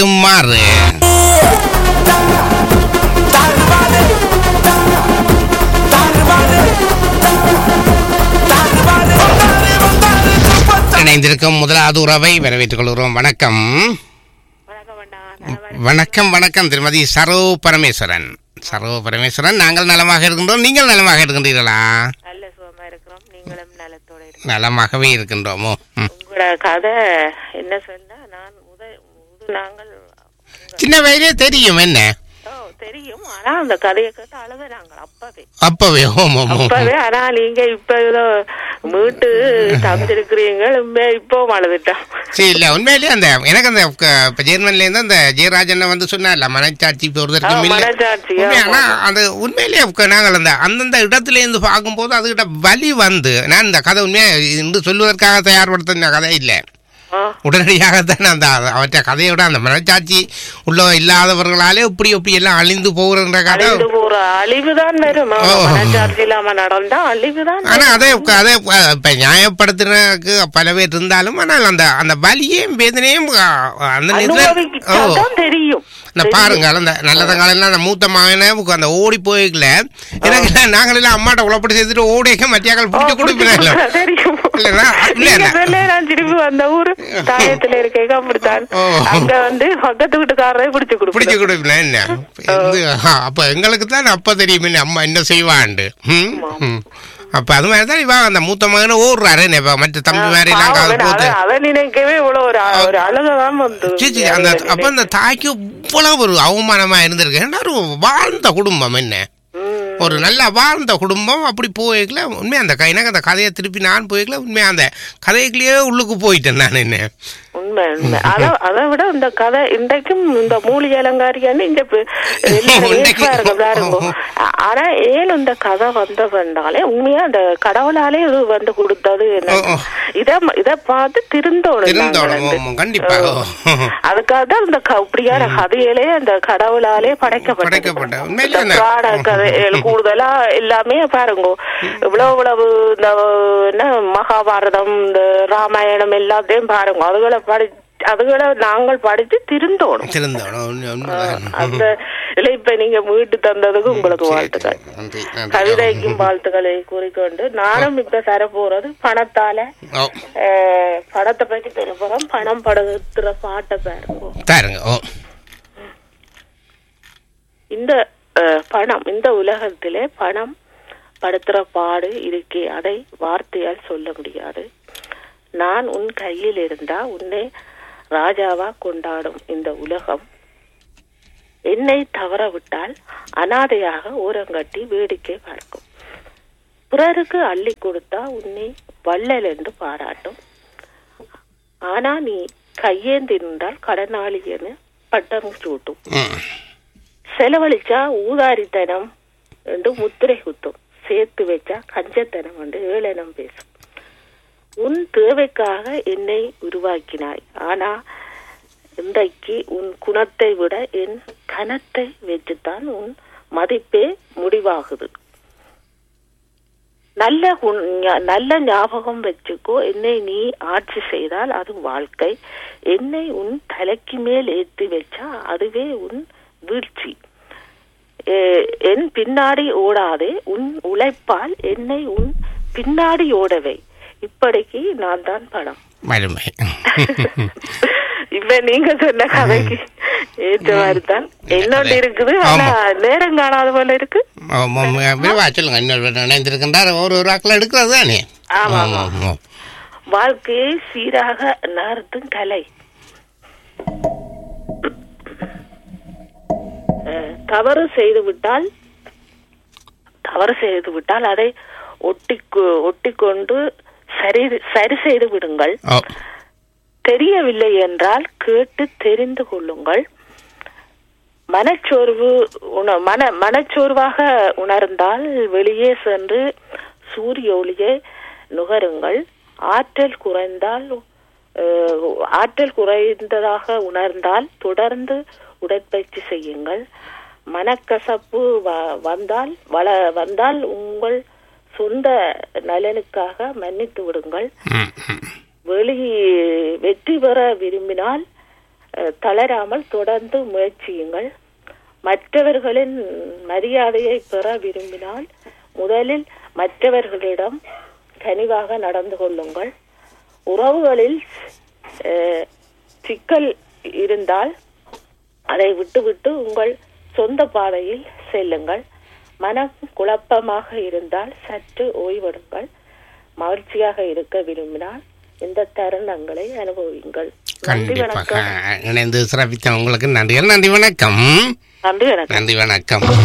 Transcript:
மாறு இணைந்திருக்கும் முதலாவது உறவை வரவேற்றுக் கொள்கிறோம் வணக்கம் வணக்கம் அண்ணா நலமா வணக்கம் வணக்கம் திருமதி சரோ பரமேஸ்வரன் சரோ பரமேஸ்வரன் நாங்கள் நலமாக இருக்கின்றோம் நீங்கள் நலமாக இருக்கின்றீர்களா நல்ல சுகமா இருக்கிறோம் நீங்களும் நலத்தோட இருக்கிறோம் நலமாகவே இருக்கின்றோமோ ம். உங்களோட கதை என்ன சொன்னா நான் முதல் முது நாங்கள் சின்ன வயதே தெரியும் என்ன ஓ தெரியும் ஆனா அந்த கதையை கேட்டு அழுத நாங்கள் அப்பவே அப்பவே ஓம் ஓம் ஓம் அப்பவே ஆனா நீங்க இப்ப ஏதோ மீட்டு தந்திருக்கிறீங்க இப்போ அழுதுட்டோம் சரி இல்ல உண்மையிலேயே அந்த எனக்கு அந்த க- இப்ப ஜெர்மன்ல இருந்து அந்த ஜெயராஜன் வந்து சொன்னார்ல மனச்சாட்சி இப்ப ஒருத்தருக்கும் ஆ, இல்ல மனச்சாட்சி, உண்மையா, ஆமா. ஆனா அது உண்மையிலேயே க- நாங்கள் அந்த அந்தந்த இடத்துல இருந்து பார்க்கும்போது அதுகிட்ட வலி வந்து நான் இந்த கதை உண்மையா இன்று சொல்வதற்காக தயார்படுத்தின கதை இல்லை ஆ, உடனடியாகத்தான் அந்த அவற்றை கதையோட அந்த மனச்சாட்சி உள்ள இல்லாதவர்களாலே இப்படி இப்படி எல்லாம் அழிந்து போகிற கதை அழிந்து போற அழிவுதான் வரும் ஓ. மனச்சார்ஜ் இல்லாம நடந்தா அழிவுதான் ஆனா அதே அதே இப்ப நியாயப்படுத்துறதுக்கு பல பேர் இருந்தாலும் ஆனால் அந்த அந்த வலியையும் வேதனையும் அ, அந்த நேரத்துல- ஓ அனுபவிச்சாதான் தெரியும் நான் பாருங்க அந்த நல்லத காலையில அந்த மூத்த மகனை அந்த ஓடி போய்க்கல எனக்கு எல்லாம் நாங்கள் எல்லாம் அம்மாட்ட உழப்படி செய்துட்டு ஓடிக்க மத்தியாக்கள் பிடிச்சி கொடுப்பினால தெரியும் இல்லைன்னா இல்ல நீங்க இல்ல சொல்ல நான் திருப்பி வந்த ஊரு தாயத்துல இருக்க அப்படித்தான் ஓ. அங்க வந்து பக்கத்து வீட்டுக்காரரை பிடிச்சு பிடிச்சு கொடுப்போம் கொடுப்பினா என்ன இது, ஆ, அப்ப எங்களுக்கு தான் அப்ப தெரியும் என்ன அம்மா என்ன செய்வாண்டு ம், ம். அப்ப அது மாதிரி தான் இவன் அந்த மூத்த மகனை ஓடுறாரு என்ன இப்ப மற்ற தம்பி மாதிரி எல்லாம் காது போட்டு அதை நினைக்கவே இவ்வளவு ஒரு ஒரு அழகதான் வந்து சீ, சீ, அந்த அப்ப அந்த தாய்க்கு இவ்வளவு ஒரு அவமானமா இருந்திருக்கு ஏன்னா ஒரு வாழ்ந்த குடும்பம் என்ன உம். ஒரு நல்ல வாழ்ந்த குடும்பம் அப்படி போய்க்கல உண்மையா அந்த க- எனக்கு அந்த கதையை திருப்பி நான் போய்க்கல உண்மையா அந்த கதைக்குள்ளேயே உள்ளுக்கு போயிட்டேன் நான் என்ன உண்மை உண்மை அத அதை விட இந்த கதை இன்றைக்கும் இந்த மூலிகை அலங்காரியான்னு இங்க பு- எல்லாரும் இன்றைக்கு- ஏற்பா இருக்கு பாருங்க ஆ- ஆனா ஏன் இந்த கதை வந்த வந்தாலே உண்மையா அந்த கடவுளாலே இது வந்து கொடுத்தது என்ன? ஓ, ஓ. இத இத பார்த்து திருந்தோணும் நாங்கள் திருந்தோணும் வந்து. ஆமா, கண்டிப்பா ஓ. அதுக்காக தான் இந்த க- இப்படியான கதையிலே அந்த கடவுளாலே படைக்கப்பட்டது படைக்கப்பட்ட உண்மையில இந்த என்ன? புராண கதைகள் கூடுதலா எல்லாமே பாருங்க இவ்வளவு இவ்வளவு இந்த என்ன மகாபாரதம் இந்த ராமாயணம் எல்லாத்தையும் பாருங்க அதுகளை படி அதுகளை நாங்கள் படிச்சு திருந்தோணும் திருந்தோணும் உண்மை- உண்மைதான். அந்த இல்ல இப்ப நீங்க மீட்டு தந்ததுக்கு உங்களுக்கு வாழ்த்துக்கள் நன்றி நன்றி கவிதைக்கும் வாழ்த்துக்களை கூறிக்கொண்டு நானும் இப்ப தர போறது பணத்தால ஓ அஹ், பணத்தை பத்தி தர போறோம் பணம் படுத்துற பாட்டை பாருங்க தாருங்க ஓ இந்த அஹ், பணம் இந்த உலகத்திலே பணம் படுத்துற பாடு இருக்கே அதை வார்த்தையால் சொல்ல முடியாது நான் உன் கையில் இருந்தா உன்னை ராஜாவா கொண்டாடும் இந்த உலகம் என்னை தவற விட்டால் அனாதையாக ஓரங்கட்டி வேடிக்கை பார்க்கும் பிறருக்கு அள்ளி கொடுத்தா உன்னை வள்ளல் என்று பாராட்டும் ஆனா நீ கையேந்தி நின்றால் கடனாளி என பட்டம் சூட்டும் ம் செலவழிச்சா ஊதாரித்தனம் என்று முத்திரை குத்தும் சேர்த்து வச்சா கஞ்சத்தனம் என்று ஏளனம் பேசும் உன் தேவைக்காக என்னை உருவாக்கினாய் ஆனா இன்றைக்கு உன் குணத்தை விட என் கனத்தை வச்சுத்தான் உன் மதிப்பே முடிவாகுது நல்ல குண- ஞா- நல்ல ஞாபகம் வச்சுக்கோ என்னை நீ ஆட்சி செய்தால் அது வாழ்க்கை என்னை உன் தலைக்கு மேல் ஏத்தி வச்சா அதுவே உன் வீழ்ச்சி எ- என் பின்னாடி ஓடாதே உன் உழைப்பால் என்னை உன் பின்னாடி ஓடவை இப்படிக்கு நான் தான் படம் மருமை இப்ப நீங்க சொன்ன கதைக்கு ஏற்ற மாதிரி தான் என்னொன்று இருக்குது ஆனா நேரம் காணாத போல இருக்கு விரிவா சொல்லுங்க இன்னொரு நினைந்திருக்கின்றார் ஒரு ஒரு ஆக்கள் எடுக்கிறது தானே ஆமா, ஆமா, ஆமா. ஆமா. வாழ்க்கையை சீராக நகர்த்தும் கலை அஹ், தவறு செய்து விட்டால் தவறு செய்து விட்டால் அதை ஒட்டி ஒட்டிக்கொண்டு சரி சரி செய்து விடுங்கள் ஓ தெரியவில்லை என்றால் கேட்டு தெரிந்து கொள்ளுங்கள் மனச்சோர்வு உண மன மனச்சோர்வாக உணர்ந்தால் வெளியே சென்று சூரிய ஒளியை நுகருங்கள் ஆற்றல் குறைந்தால் அஹ், ஆற்றல் குறைந்ததாக உணர்ந்தால் தொடர்ந்து உடற்பயிற்சி செய்யுங்கள் மனக்கசப்பு வ- வந்தால் வள வந்தால் உங்கள் சொந்த நலனுக்காக மன்னித்து விடுங்கள் ம், ம். வெளி வெற்றி பெற விரும்பினால் அஹ், தளராமல் தொடர்ந்து முயற்சியுங்கள் மற்றவர்களின் மரியாதையை பெற விரும்பினால் முதலில் மற்றவர்களிடம் கனிவாக நடந்து கொள்ளுங்கள் உறவுகளில் அஹ், சிக்கல் இருந்தால் அதை விட்டுவிட்டு உங்கள் சொந்த பாதையில் செல்லுங்கள் மனம் குழப்பமாக இருந்தால் சற்று ஓய்வெடுங்கள் மகிழ்ச்சியாக இருக்க விரும்பினால் இந்த தருணங்களை அனுபவியுங்கள் நன்றி கண்டிப்பாக வணக்கம் இணைந்து சிறப்பித்த உங்களுக்கு நன்றிகள் நன்றி வணக்கம் நன்றி வணக்கம் நன்றி வணக்கம்